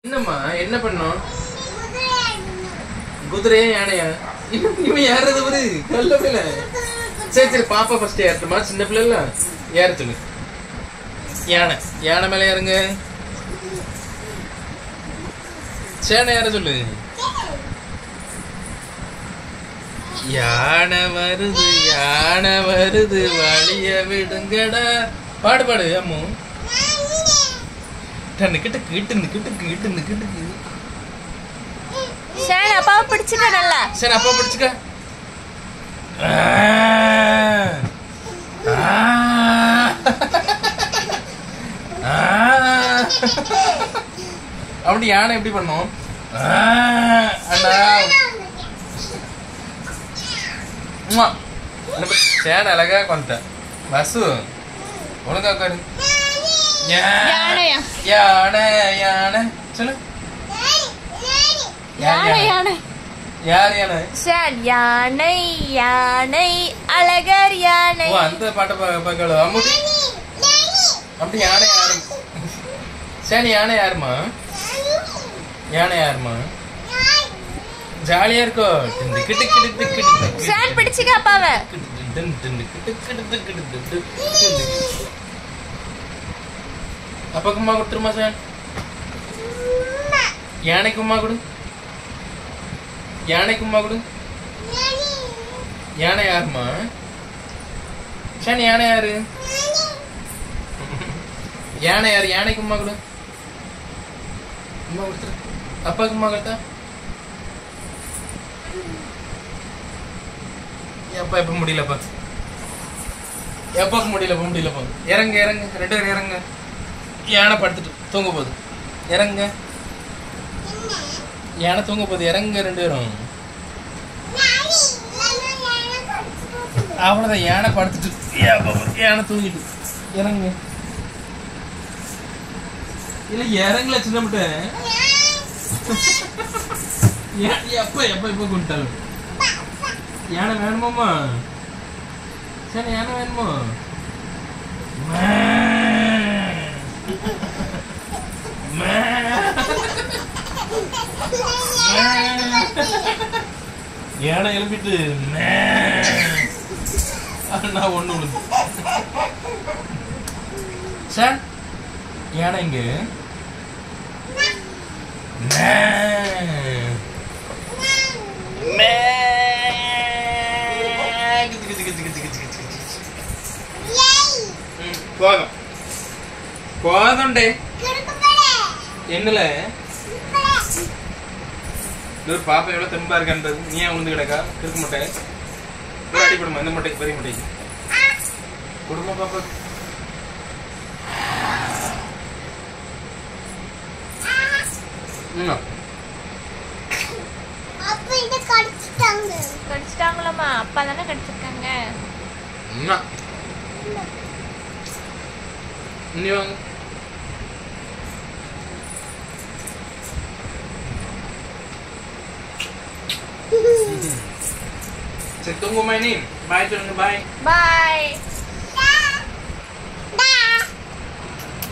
என்னம்மா என்ன பண்ணோம் குதிரையா யானையா இவன் இவன் ஏறது ஒரு கல்ல பிள்ளை சரி சரி பாப்பா ஃபர்ஸ்ட் ஏறட்டுமா சின்ன பிள்ளைல ஏற சொல்லு யானை யானை மேல ஏறுங்க சேனை ஏற சொல்லு யானை வருது யானை வருது வழிய விடுங்கடா பாடு பாடு அம்மு நிக்கிட்டு கிட்டு நிக்கிட்டு கிட்டு நிக்கிட்டு சரி அப்பாவை பிடிச்சிக்க நல்லா சரி அப்பா பிடிச்சுக்க அப்படி யானை எப்படி பண்ணும் அண்ணா உம்மா. என்ன ப- சேனை அழகா கொண்டேன் பஸ்ஸு ஒழுங்கா உட்காரு யா- யானையா? யானை யானை சொல்லு யார் யானை யானை யானை யார் யானை சார் யானை யானை அழகர் யானை ஓ அந்த பாட்டை பா பார்க்கல அம்முட்டி அப்படி யானை யாரும் சரி யானை யாருமா யானை யாருமா ஜாலியா இருக்கோ டிண்டு கிட்டு கிட்டு கிட்டு கிட்டு சார் பிடிச்சிக்க அப்பாவை டிண்டு டிண்டு கிட்டு கிட்டு கிட்டு கிட்டு கிட்டு கிட்டு. அப்பாக்கு உமா கொடுத்துருமா சார் யானைக்கு உமா கொடு யானைக்கு உமா கொடு யானை யாருமா ஷான் யானை யாரு யானை யாரு யானைக்கு உமா கொடு உமா கொடுத்துரு அப்பாக்கு உமா கொடுத்தா எப்பா எப்ப முடியலப்பா எப்பாக்கு முடியலப்பா முடியலப்பா இறங்க இறங்க ரெண்டு பேரும் இறங்க யானை படுத்துட்டு தூங்க போகுது இறங்க யானை தூங்க போகுது இறங்க ரெண்டு பேரும் அவ்வளவுதான் யானை படுத்துட்டு ஏப்பா, யானை தூங்கிட்டு இறங்க இல்ல இறங்கல சின்ன முட்டை எப்ப எப்ப எப்ப கொண்டாலும் யானை வேணுமாமா சரி யானை வேணுமா மே. மே. யானை எழுப்பிட்டு மே. அண்ணா ஒண்ணு விழுந்து சார் யானை இங்க மே. மே. கிச்சு, கிச்சு, கிச்சு, கிச்சு, கிச்சு, கிச்சு, கிச்சு. ம், போதும் போதும்டே என்னல ஒரு பாப்பா எவ்வளவு தெம்பா இருக்கான்றது நீ ஏன் உளுந்து கிடக்கா இருக்க மாட்டேன் ஒரு அடி போடுமா இந்த முட்டைக்கு பெரிய முட்டைக்கு கொடுமா பாப்பா ம் கடிச்சிட்டாங்களாம்மா அப்பா தானே கடிச்சிருக்காங்க ம் நீ வாங்க சரி தூங்குமா நீ பாய் சொல்லுங்க பாய் பாய்